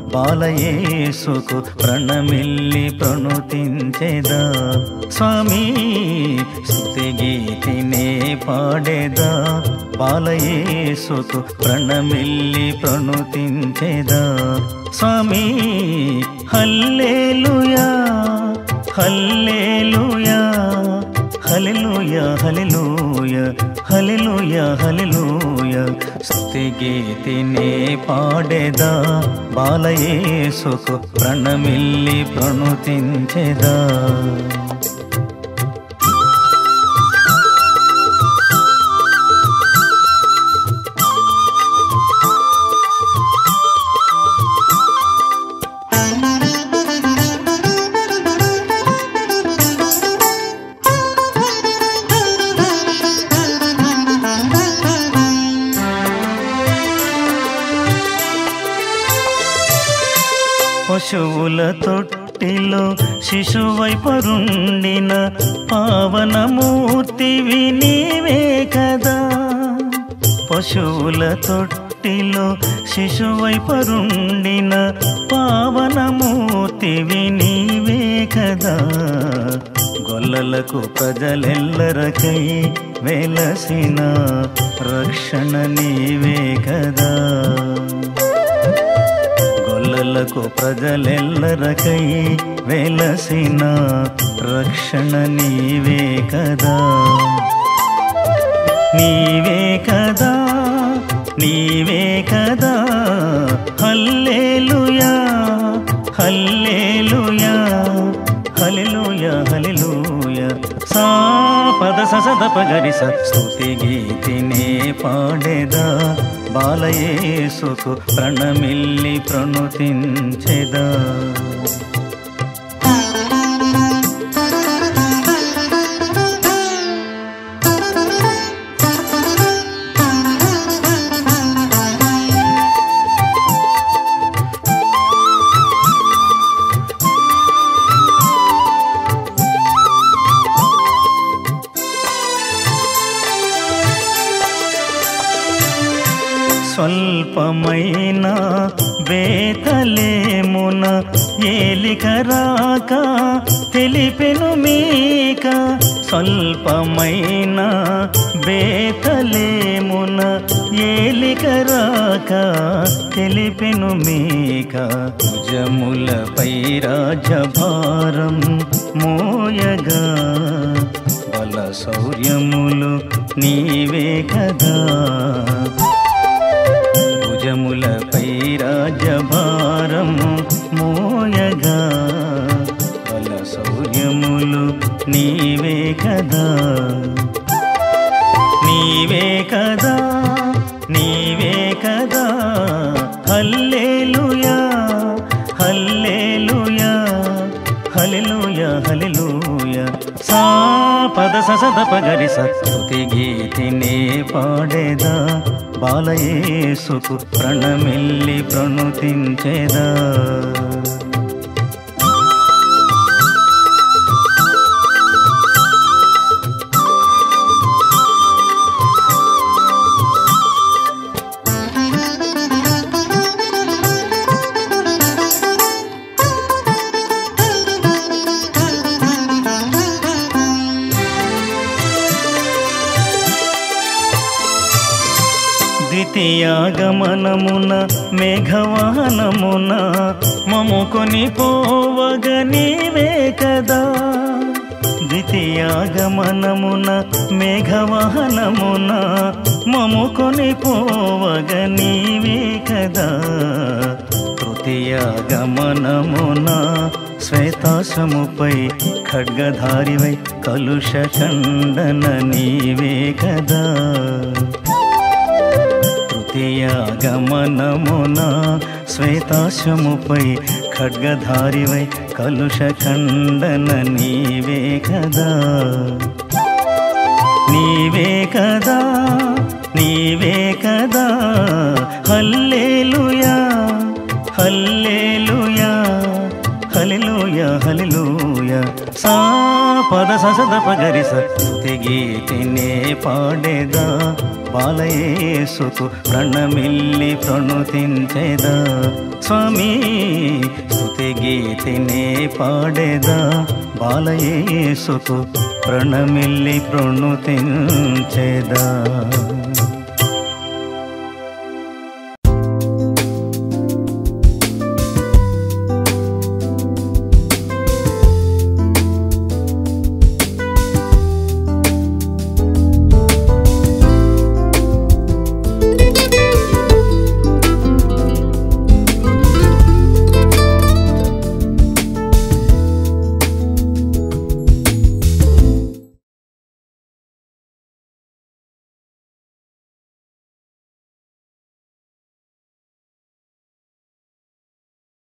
బాలయేసుకు ప్రణమిల్లి ప్రణుతించెదా స్వామి స్తుతి గీతినే పాడేదా బాలయేసుకు ప్రణమిల్లి ప్రణుతించెదా స్వామి hallelujah hallelujah హల్లెలూయా హల్లెలూయా హల్లెలూయా హల్లెలూయా స్తుతి గీతినే పాడేదా బాలయేసుకు ప్రణమిల్లి ప్రణుతించెదా పశువుల తొట్టిలో శిశువై పరుండిన పావనమూర్తివి నీవే కదా పశువుల తొట్టిలో శిశువై పరుండిన పావనమూర్తివి నీవే కదా గొల్లలకు ప్రజలెల్లరకై వెలసిన రక్షణ నీవే కదా గొల్లలకు ప్రజలెల్లరకై వెలసిన రక్షణ నీవే కదా నీవే కదా నీవే కదా హల్లేలుయా హల్లేలుయా హల్లెలూయా హల్లెలూయా సా పద ససద పగరి స్తుతి గీతినే పాడేదా బాలయేసుకు ప్రణమిల్లి ప్రణుతించెదా స్వల్పమైన బేతలేమున ఏలిక రాక తెలిపెను మీక స్వల్పమైన బేతలేమున ఏలిక రాక తెలిపెను మీక భుజములపై రాజభారం మోయగా బల శౌర్యములు నీవే కదా భుజములపై రాజభారము మోయగా బల శౌర్యములు నీవే కదా నీవే కదా నీవే కదా హల్లేలుయా హల్లేలుయా హల్లెలూయా హల్లెలూయా సా పద ససద పగరి సత్తుతి గీతినే పాడేదా బాలయేసుకు ప్రణమిల్లి ప్రణుతించేదా ద్వితీయాగమనమున మేఘవాహనమున మముకొని పోవగ నీవే కదా ద్వితీయాగమనమున మేఘవాహనమున మముకొని పోవగ నీవే కదా తృతీయాగమనమున శ్వేతాశముపై ఖడ్గధారివై కలుష ఖండన నీవే కదా తృతీయాగమనమున శ్వేతాశముపై ఖడ్గధారివై కలుష ఖండన నీవే కదా నీవే కదా నీవే కదా హల్లేలుయా హల్లేలుయా హల్లెలూయా హల్లెలూయా సా పద ససద పగరి స్తుతి గీతినే పాడేదా బాలయేసుకు ప్రణమిల్లి ప్రణుతించేదా స్వామి స్తుతి గీతినే పాడేదా బాలయేసుకు ప్రణమిల్లి ప్రణుతించేదా